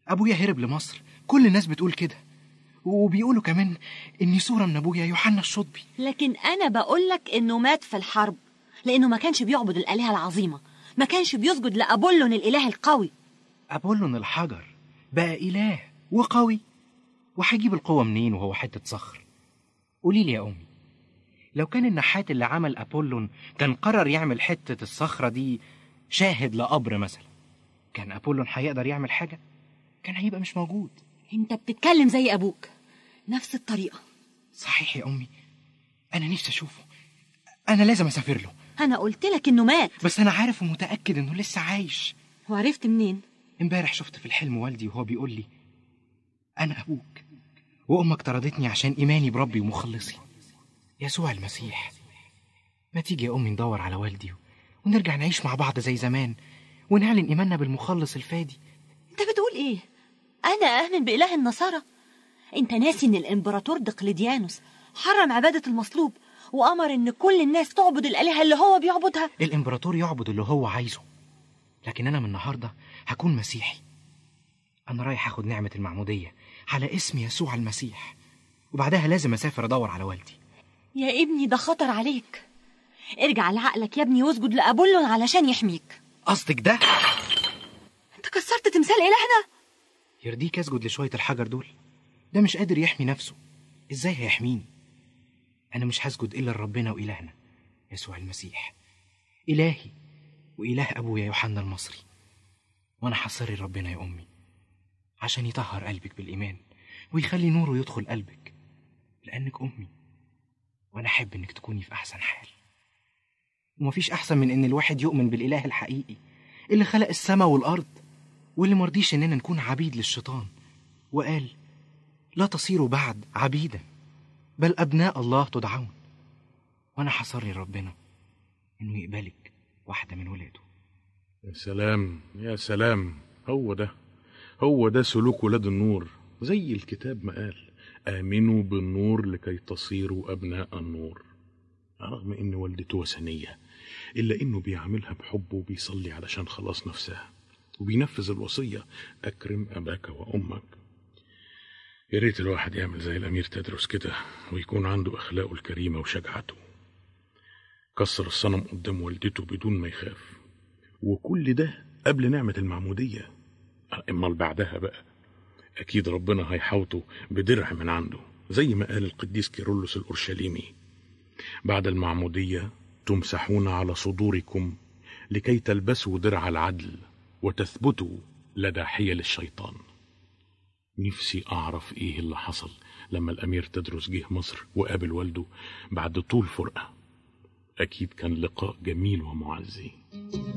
ابويا هرب لمصر كل الناس بتقول كده وبيقولوا كمان اني صوره من ابويا يوحنا الشطبي لكن أنا بقولك إنه مات في الحرب لأنه ما كانش بيعبد الآلهة العظيمة ما كانش بيسجد لأبولون الإله القوي ابولون الحجر بقى اله وقوي وهيجيب القوه منين وهو حته صخر قولي لي يا امي لو كان النحات اللي عمل ابولون كان قرر يعمل حته الصخره دي شاهد لقبر مثلا كان ابولون هيقدر يعمل حاجه كان هيبقى مش موجود أنت بتتكلم زي أبوك نفس الطريقة صحيح يا امي انا نفسي اشوفه انا لازم اسافر له أنا قلت لك إنه مات بس انا عارف ومتاكد انه لسه عايش وعرفت منين امبارح شفت في الحلم والدي وهو بيقول لي انا ابوك وامك طردتني عشان ايماني بربي ومخلصي يسوع المسيح ما تيجي يا امي ندور على والدي ونرجع نعيش مع بعض زي زمان ونعلن ايماننا بالمخلص الفادي أنت بتقول إيه أنا أؤمن بإله النصارى أنت ناسي إن الإمبراطور دقلديانوس حرم عبادة المصلوب وأمر إن كل الناس تعبد الآلهة اللي هو بيعبدها الامبراطور يعبد اللي هو عايزه لكن انا من النهارده هكون مسيحي انا رايح اخد نعمه المعموديه على اسم يسوع المسيح وبعدها لازم اسافر ادور على والدي يا ابني ده خطر عليك ارجع لعقلك يا ابني واسجد لأبولون علشان يحميك قصدك ده انت كسرت تمثال إلهنا يرضيك اسجد لشويه الحجر دول ده مش قادر يحمي نفسه ازاي هيحميني انا مش هسجد الا لربنا والهنا يسوع المسيح الهي واله ابويا يوحنا المصري وانا حصري ربنا يا امي عشان يطهر قلبك بالايمان ويخلي نوره يدخل قلبك لانك امي وانا احب انك تكوني في احسن حال ومفيش احسن من ان الواحد يؤمن بالاله الحقيقي اللي خلق السماء والارض واللي مرضيش اننا نكون عبيد للشيطان وقال لا تصيروا بعد عبيدا بل ابناء الله تدعون وانا حصري ربنا انه يقبلك واحده من ولاده يا سلام يا سلام هو ده هو ده سلوك ولاد النور زي الكتاب ما قال آمنوا بالنور لكي تصيروا أبناء النور رغم إن والدته وثنية إلا إنه بيعملها بحب وبيصلي علشان خلاص نفسها وبينفذ الوصية أكرم أباك وأمك يا ريت الواحد يعمل زي الأمير تدرس كده ويكون عنده أخلاقه الكريمة وشجاعته كسر الصنم قدام والدته بدون ما يخاف وكل ده قبل نعمة المعمودية أمال بعدها بقى أكيد ربنا هيحوطه بدرع من عنده زي ما قال القديس كيرلس الأورشليمي بعد المعمودية تمسحون على صدوركم لكي تلبسوا درع العدل وتثبتوا لدى حيل الشيطان نفسي أعرف إيه اللي حصل لما الأمير تدرس جه مصر وقابل والده بعد طول فرقة أكيد كان لقاء جميل ومعزي